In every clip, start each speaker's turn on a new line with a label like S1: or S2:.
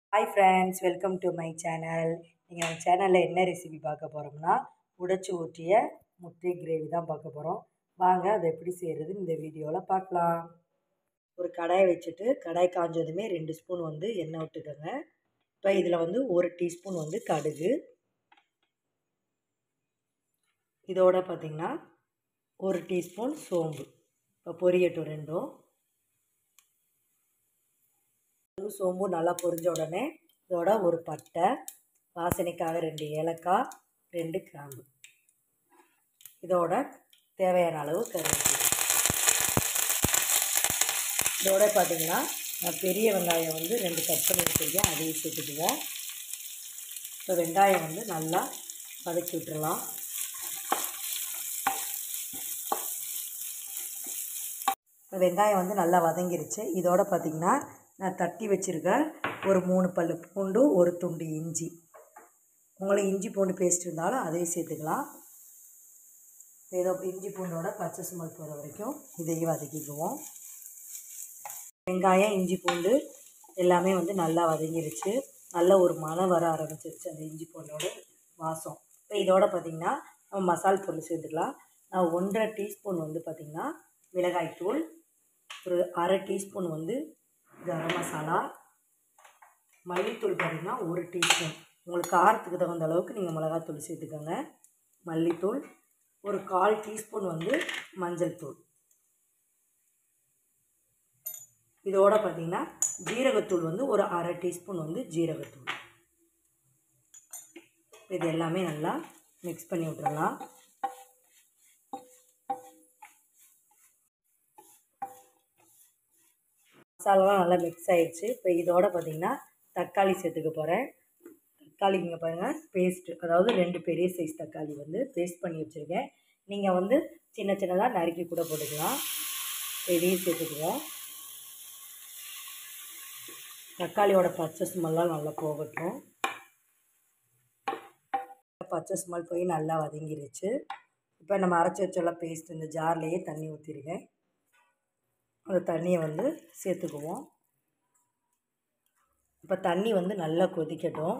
S1: hi friends welcome to my channel நீங்கள் நம்ம சேனலில் என்ன ரெசிபி பார்க்க போகிறோம்னா உடைச்சி ஊற்றிய முட்டை கிரேவி தான் பார்க்க போகிறோம் வாங்க அதை எப்படி செய்கிறது இந்த வீடியோவில் பார்க்கலாம் ஒரு கடாயை வச்சுட்டு கடாய் காஞ்சதுமே ரெண்டு ஸ்பூன் வந்து எண்ணெய் விட்டுக்கோங்க இப்போ இதில் வந்து ஒரு டீஸ்பூன் வந்து கடுகு இதோட பார்த்திங்கன்னா ஒரு டீஸ்பூன் சோம்பு இப்போ பொரியட்டும் ரெண்டும் சோம்பு நல்லா பொரிஞ்ச உடனே இதோட ஒரு பட்டை வாசனைக்காக ரெண்டு ஏலக்காய் ரெண்டு கிராம்பு இதோட தேவையான அளவு கருவேப்பிலை இதோட பார்த்திங்கன்னா நான் பெரிய வெங்காயம் வந்து ரெண்டு கட் பண்ணி வச்சுருக்கேன் அதையும் சேர்த்துக்குவேன் இப்போ வெங்காயம் வந்து நல்லா வதக்கி விட்டுறலாம் இப்போ வெங்காயம் வந்து நல்லா வதங்கிருச்சு இதோட பார்த்திங்கன்னா நான் தட்டி வச்சுருக்க ஒரு மூணு பல் பூண்டு ஒரு துண்டு இஞ்சி உங்களுக்கு இஞ்சி பூண்டு பேஸ்ட் இருந்தாலும் அதையும் சேர்த்துக்கலாம் ஏதோ இஞ்சி பூண்டோட பச்சை சுமல் போகிற வரைக்கும் இதையும் வதக்கிக்குவோம் வெங்காயம் இஞ்சி பூண்டு எல்லாமே வந்து நல்லா வதங்கிருச்சு நல்ல ஒரு மனம் வர ஆரம்பிச்சிருச்சு அந்த இஞ்சி பூண்டோட வாசம் இப்போ இதோட பார்த்திங்கன்னா நம்ம மசால் பொருள் சேர்த்துக்கலாம் நான் ஒன்றரை டீஸ்பூன் வந்து பார்த்திங்கன்னா மிளகாய்த்தூள் ஒரு அரை டீஸ்பூன் வந்து கரம் மசாலா மல்லித்தூள் பார்த்திங்கன்னா ஒரு டீஸ்பூன் உங்களுக்கு காரத்துக்கு தகுந்த அளவுக்கு நீங்கள் மிளகாத்தூள் சேர்த்துக்கோங்க மல்லித்தூள் ஒரு கால் டீஸ்பூன் வந்து மஞ்சள் தூள் இதோட பார்த்திங்கன்னா ஜீரகத்தூள் வந்து ஒரு அரை டீஸ்பூன் வந்து ஜீரகத்தூள் இது எல்லாமே நல்லா மிக்ஸ் பண்ணி விட்டுறலாம் மசாலாலாம் நல்லா மிக்ஸ் ஆகிடுச்சு இப்போ இதோட பார்த்திங்கன்னா தக்காளி சேர்த்துக்க போகிறேன் தக்காளி இங்கே பாருங்கள் பேஸ்ட்டு அதாவது ரெண்டு பெரிய சைஸ் தக்காளி வந்து பேஸ்ட் பண்ணி வச்சுருக்கேன் நீங்கள் வந்து சின்ன சின்னதாக நறுக்கி கூட போட்டுக்கலாம் இதையும் சேர்த்துக்குவோம் தக்காளியோட பச்சை ஸ்மெல்லாம் நல்லா போகட்டும் பச்சை ஸ்மெல் போய் நல்லா வதங்கிருச்சு இப்போ நம்ம அரைச்சி வச்செல்லாம் பேஸ்ட் இந்த ஜார்லேயே தண்ணி ஊற்றிருக்கேன் அந்த தண்ணியை வந்து சேர்த்துக்குவோம் இப்போ தண்ணி வந்து நல்லா கொதிக்கட்டும்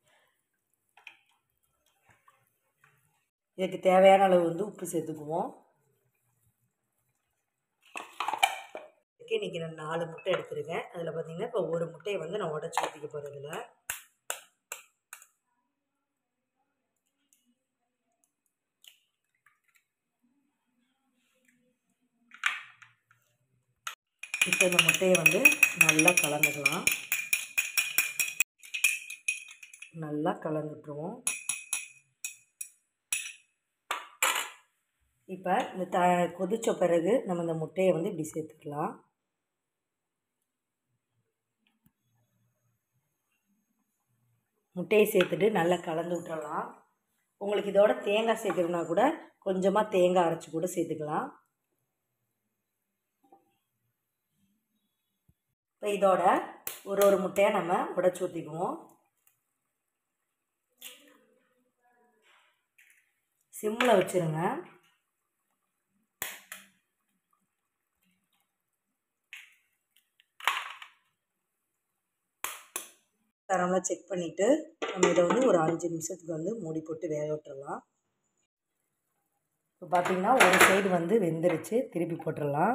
S1: இதுக்கு தேவையான அளவு வந்து உப்பு சேர்த்துக்குவோம் இன்றைக்கி நான் நாலு முட்டை எடுத்துருக்கேன் அதில் பார்த்திங்கன்னா இப்போ ஒரு முட்டையை வந்து நான் உடச்சி ஊற்றிக்க போகிறதில்ல இப்போ இந்த முட்டையை வந்து நல்லா கலந்துக்கலாம் நல்லா கலந்துட்டுருவோம் இப்போ இந்த த கொதித்த பிறகு நம்ம இந்த முட்டையை வந்து இப்படி சேர்த்துக்கலாம் முட்டையை சேர்த்துட்டு நல்லா கலந்து விட்டுறலாம் உங்களுக்கு இதோட தேங்காய் சேர்க்குறதுனா கூட கொஞ்சமாக தேங்காய் அரைச்சி கூட சேர்த்துக்கலாம் இப்போ இதோட ஒரு ஒரு முட்டையை நம்ம உடச்சி ஊற்றிக்குவோம் சிம்மில் வச்சுருங்க தரம்லாம் செக் பண்ணிவிட்டு நம்ம இதை வந்து ஒரு அஞ்சு நிமிஷத்துக்கு வந்து மூடி போட்டு வேக விட்டுறலாம் இப்போ பார்த்திங்கன்னா ஒரு சைடு வந்து வெந்துருச்சு திருப்பி போட்டுடலாம்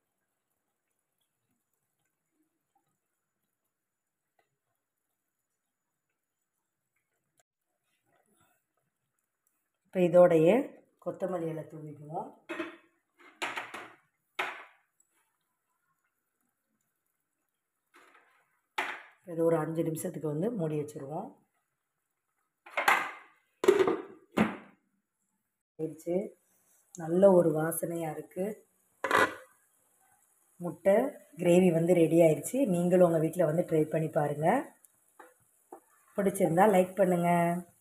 S1: இப்போ இதோடைய கொத்தமல்லி இலை தூவிக்குவோம் இது ஒரு அஞ்சு நிமிஷத்துக்கு வந்து மூடி வச்சுருவோம் ஆயிடுச்சு நல்ல ஒரு வாசனையாக இருக்குது முட்டை கிரேவி வந்து ரெடி ஆயிடுச்சு நீங்களும் உங்கள் வீட்டில் வந்து ட்ரை பண்ணி பாருங்கள் பிடிச்சிருந்தா லைக் பண்ணுங்கள்